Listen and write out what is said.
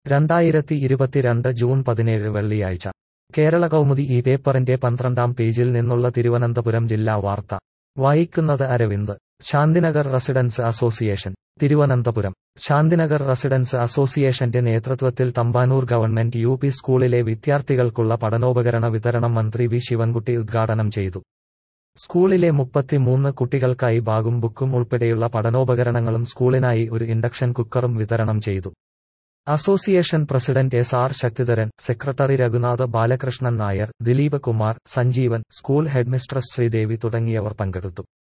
രണ്ടായിരത്തി ഇരുപത്തിരണ്ട് ജൂൺ പതിനേഴ് വെള്ളിയാഴ്ച കേരള കൗമുദി ഈ പേപ്പറിന്റെ പന്ത്രണ്ടാം പേജിൽ നിന്നുള്ള തിരുവനന്തപുരം ജില്ലാ വാർത്ത വായിക്കുന്നത് Aravind Shanthinagar residence association Thiruvananthapuram Shanthinagar residence അസോസിയേഷന്റെ നേതൃത്വത്തിൽ തമ്പാനൂർ ഗവൺമെന്റ് യു പി സ്കൂളിലെ വിദ്യാർത്ഥികൾക്കുള്ള പഠനോപകരണ വിതരണം മന്ത്രി വി ശിവൻകുട്ടി ഉദ്ഘാടനം ചെയ്തു സ്കൂളിലെ മുപ്പത്തിമൂന്ന് കുട്ടികൾക്കായി ബാഗും ബുക്കും ഉൾപ്പെടെയുള്ള പഠനോപകരണങ്ങളും സ്കൂളിനായി ഒരു ഇൻഡക്ഷൻ കുക്കറും വിതരണം ചെയ്തു association president S R Sakthidharan secretary Raghunath Balakrishnan Nair Dileep Kumar Sanjeevan school headmistress Sreedevi തുടങ്ങിയവർ പങ്കെടുത്തു